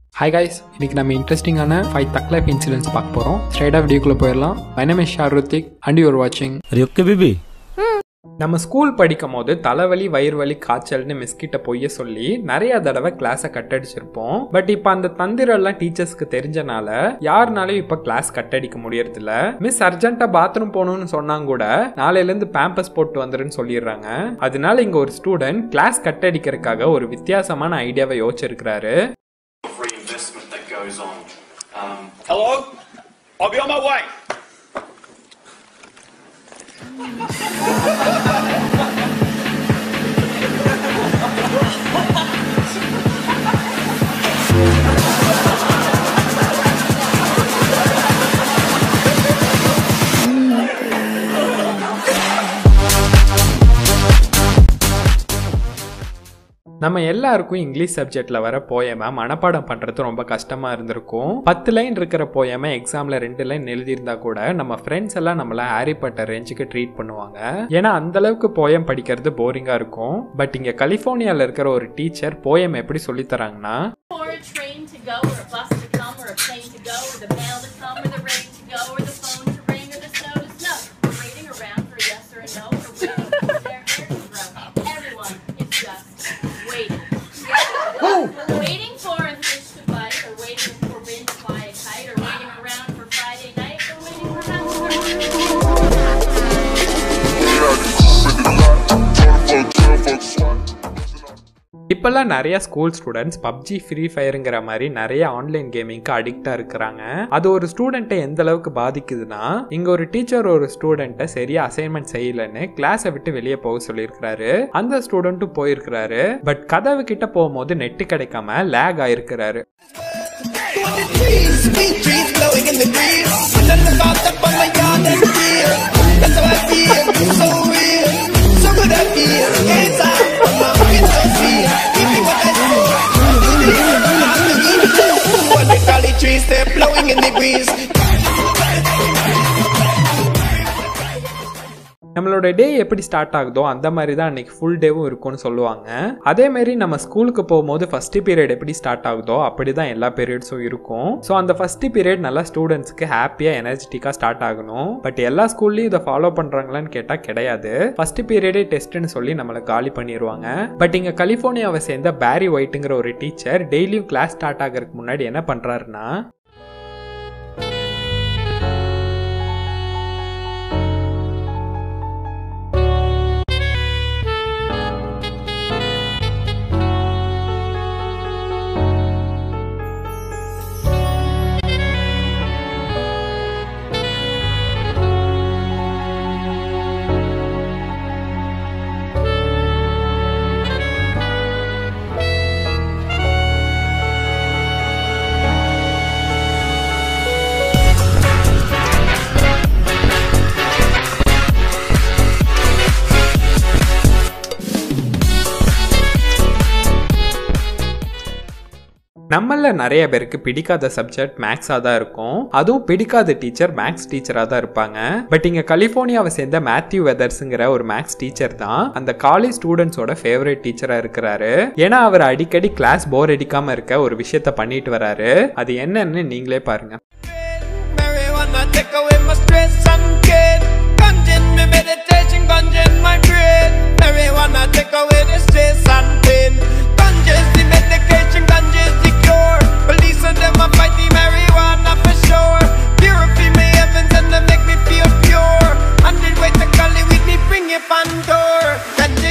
Hi guys இன்னைக்கு நம்ம இன்ட்ரெஸ்டிங்கான ஃபைவ் தக் லைஃப் இன்சிடென்ட்ஸ் பார்க்க போகிறோம் ஸ்ட்ரைட்டாக வீடியோக்குள்ளே போயிடலாம் my name is Sharuthik and you're வாட்சிங் Are you okay, baby? நம்ம ஸ்கூல் படிக்கும் போது தலைவலி வயிறு வலி காய்ச்சல்னு மிஸ் கிட்ட பொய்ய சொல்லி நிறைய தடவை கிளாஸை கட் அடிச்சிருப்போம் பட் இப்போ அந்த தந்திரம் எல்லாம் டீச்சர்ஸ்க்கு தெரிஞ்சனால யாருனாலையும் இப்போ கிளாஸ் கட் அடிக்க முடியறதில்ல மிஸ் அர்ஜென்ட்டா பாத்ரூம் போகணும்னு சொன்னாங்க கூட நாளையில இருந்து பேம்பஸ் போட்டு வந்துருன்னு சொல்லிடுறாங்க அதனால இங்க ஒரு ஸ்டூடெண்ட் கிளாஸ் கட் அடிக்கிறதுக்காக ஒரு வித்தியாசமான ஐடியாவை யோசிச்சிருக்கிறாரு of reinvestment that goes on. Um, Hello? I'll be on my way. நம்ம எல்லாருக்கும் இங்கிலீஷ் சப்ஜெக்ட்ல வர போயமை மனப்பாடம் பண்றது ரொம்ப கஷ்டமா இருந்திருக்கும் பத்து லைன் இருக்கிற போயமை எக்ஸாம்ல ரெண்டு லைன் எழுதியிருந்தா கூட நம்ம ஃப்ரெண்ட்ஸ் எல்லாம் நம்மள ஹாரி பட்டர் ரேஞ்சுக்கு ட்ரீட் பண்ணுவாங்க ஏன்னா அந்த அளவுக்கு போயம் படிக்கிறது போரிங்கா இருக்கும் பட் இங்க கலிபோர்னியால இருக்கிற ஒரு டீச்சர் போயம் எப்படி சொல்லி தராங்கன்னா For a train to go, or a bus to come, or a plane to go, or the mail to come, or the rain to go, or the phone to ring, or the snow to snow. We're waiting around for a yes or a no, or waiting for their hair to grow. Everyone is just waiting. We're waiting for a fish to bite, or waiting for wind to fly a kite, or waiting around for Friday night, or waiting for house இப்பெல்லாம் நிறைய school students PUBG free ஃபயருங்கிற மாதிரி நிறைய online கேமிங்க்கு அடிக்டா இருக்கிறாங்க அது ஒரு ஸ்டூடெண்ட்டை எந்த அளவுக்கு பாதிக்குதுன்னா இங்க ஒரு டீச்சர் ஒரு ஸ்டூடெண்ட்டை சரியா அசைன்மெண்ட் செய்யலன்னு கிளாஸை விட்டு வெளியே போக சொல்லியிருக்கிறாரு அந்த ஸ்டூடெண்ட்டும் போயிருக்கிறாரு பட் கதவு கிட்ட போகும்போது நெட்டு கிடைக்காம lakh ஆயிருக்கிறாரு trees, sweet trees blowing in the breeze. None of us up on my yard and feel. That's how I feel, so real, so good I feel. Yes, I'm my fucking so sweet. Give me what I do. When the golly trees, they're blowing in the breeze. நம்மளோட டே எப்படி start ஆகுதோ அந்த மாதிரி தான் அன்னைக்கு full டேவும் இருக்கும்னு சொல்லுவாங்க அதே மாதிரி நம்ம ஸ்கூலுக்கு போகும்போது ஃபர்ஸ்ட் பீரியட் எப்படி ஸ்டார்ட் ஆகுதோ அப்படி தான் எல்லா பீரியட்ஸும் இருக்கும் ஸோ அந்த ஃபர்ஸ்ட் பீரியட் நல்லா ஸ்டூடெண்ட்ஸ்க்கு ஹாப்பியாக எனர்ஜெட்டிக்காக ஸ்டார்ட் ஆகணும் பட் எல்லா ஸ்கூல்லையும் இதை ஃபாலோ பண்ணுறாங்களான்னு கேட்டால் கிடையாது ஃபர்ஸ்ட் பீரியடே டெஸ்ட்னு சொல்லி நம்மளை காலி பண்ணிடுவாங்க பட் இங்கே கலிஃபோர்னியாவை சேர்ந்த பேரி ஒயிட்டுங்கிற ஒரு டீச்சர் டெய்லியும் கிளாஸ் ஸ்டார்ட் ஆகிறதுக்கு முன்னாடி என்ன பண்ணுறாருன்னா நம்மள நிறைய பேருக்கு பிடிக்காத சப்ஜெக்ட் மேக்ஸாக தான் இருக்கும் அதுவும் பிடிக்காத டீச்சர் மேக்ஸ் டீச்சராக தான் இருப்பாங்க பட் இங்கே கலிஃபோர்னியாவை சேர்ந்த மேத்யூ வெதர்ஸுங்கிற ஒரு மேக்ஸ் டீச்சர் தான் அந்த காலேஜ் ஸ்டூடெண்ட்ஸோட ஃபேவரட் டீச்சராக இருக்கிறாரு ஏன்னா அவர் அடிக்கடி கிளாஸ் போர் அடிக்காம இருக்க ஒரு விஷயத்த பண்ணிட்டு வராரு அது என்னன்னு நீங்களே பாருங்க Marijuana take away my stress and pain. Gunging me meditation, gunging my brain. Marijuana take away the stress and pain. Ganja's the medication, ganja's the cure. Police and them a fight the marijuana for sure. Purify me heavens and they make me feel pure. Hundred way to call it with me, bring it on door. Ganja